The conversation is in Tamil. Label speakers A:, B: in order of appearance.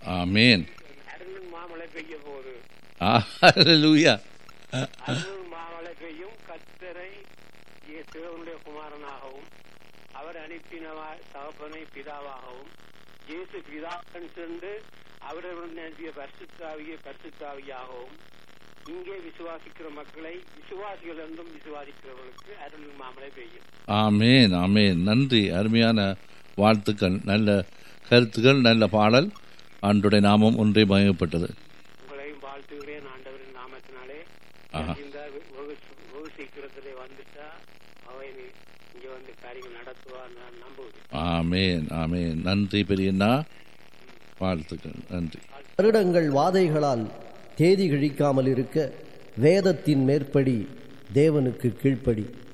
A: ஆமேன்
B: அருள் மாமழை பெய்ய போகுது
A: ஹalleluya
B: அருள் மாமழை பெய்யும் கத்தரை தேவனுடைய குமாரனாகவும் அவர் அனுப்பின தகப்பனை பிதாவாகவும் இயேசு பிதாக்கன் சென்று அவருடன் அனுப்பிய பரிசுத்தாவிய பரிசுத்தாவியாகவும் இங்கே விசுவாசிக்கிற மக்களை விசுவாசிகள் என்றும் விசுவாசிக்கிறவர்களுக்கு அருள் மாமழை பெய்யும்
A: ஆமேன் ஆமேன் நன்றி அருமையான வாழ்த்துக்கள் நல்ல கருத்துக்கள் நல்ல பாடல் ஆண்டுடைய நாமம் ஒன்றே மயப்பட்டது
B: உங்களையும் வாழ்த்துகிறேன் ஆண்டவரின் நாமத்தினாலே
A: ஆஹா.
B: இந்த வெகு வெகு சீக்கிரத்திலே வந்துட்டா அவை இங்க வந்து காரியங்கள் நடத்துவார் நான் நம்புகிறேன்
A: ஆமேன் ஆமேன் நன்றி பெரியண்ணா வாழ்த்துக்கள் நன்றி
C: வருடங்கள் வாதைகளால் தேதி கிழிக்காமல் இருக்க வேதத்தின் மேற்படி தேவனுக்கு கீழ்ப்படி